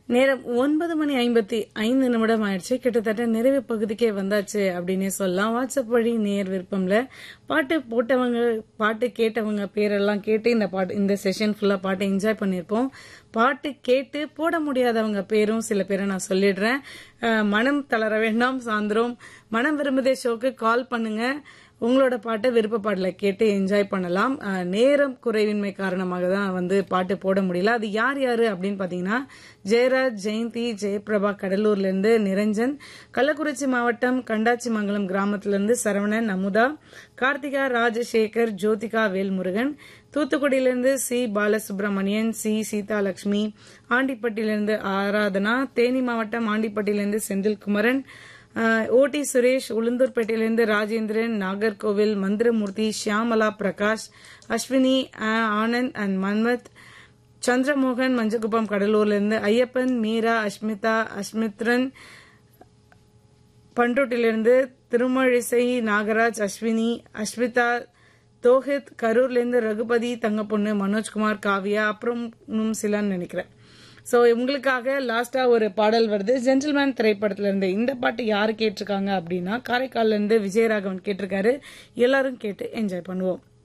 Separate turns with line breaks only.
நேரம் ஒன்பது மணி ஐம்பத்தி ஐந்து நிமிடம் ஆயிடுச்சு கிட்டத்தட்ட நிறைவு பகுதிக்கே வந்தாச்சு அப்படின்னே சொல்லலாம் வாட்ஸ்அப் வழி நேர் விருப்பம்ல பாட்டு போட்டவங்க பாட்டு கேட்டவங்க பேரெல்லாம் கேட்டு இந்த பாட்டு இந்த செஷன் ஃபுல்லா பாட்டு என்ஜாய் பண்ணியிருப்போம் பாட்டு கேட்டு போட முடியாதவங்க பேரும் சில பேரை நான் சொல்லிடுறேன் அஹ், மனம் தளர வேண்டாம் சாயந்தரம் மனம் விரும்புதே ஷோக்கு கால் பண்ணுங்க உங்களோட பாட்டை விருப்ப பாடல கேட்டு என்ஜாய் பண்ணலாம் அஹ், நேரம் குறைவின்மை காரணமாக தான் வந்து பாட்டு போட முடியல அது யார் யாரு அப்படின்னு பாத்தீங்கன்னா ஜெயராஜ் ஜெயந்தி ஜெயபிரபா கடலூர்ல இருந்து நிரஞ்சன் கள்ளக்குறிச்சி மாவட்டம் கண்டாச்சிமங்கலம் கிராமத்துல இருந்து சரவணன் அமுதா கார்த்திகா ராஜசேகர் ஜோதிகா வேல்முருகன் தூத்துக்குடியிலிருந்து சி பாலசுப்ரமணியன் சி சீதாலட்சுமி ஆண்டிப்பட்டியிலிருந்து ஆராதனா தேனி மாவட்டம் ஆண்டிப்பட்டியிலிருந்து செந்தில்குமரன் ஆஹ் ஓடி சுரேஷ் உளுந்தூர்பேட்டையிலிருந்து ராஜேந்திரன் நாகர்கோவில் மந்திரமூர்த்தி ஷியாமலா பிரகாஷ் அஸ்வினி ஆஹ் ஆனந்த் அண்ட் மன்மத் சந்திரமோகன் மஞ்சக்குப்பம் கடலூர்ல இருந்து ஐயப்பன் மீரா அஸ்மிதா அஸ்மித்ரன் பண்ருட்டிலிருந்து திருமழிசை நாகராஜ் அஸ்வினி அஸ்மிதா தோஹித் கரூர்லேருந்து ரகுபதி தங்கப்பொண்ணு மனோஜ்குமார் காவியா அப்புறம் இன்னும் சிலன்னு நினைக்கிறேன் ஸோ உங்களுக்காக லாஸ்டா ஒரு பாடல் வருது ஜென்டில்மேன் திரைப்படத்துல இருந்து இந்த பாட்டு யாரு கேட்டிருக்காங்க அப்படின்னா காரைக்கால்ல இருந்து விஜயராகவன் கேட்டிருக்காரு எல்லாரும் கேட்டு என்ஜாய் பண்ணுவோம்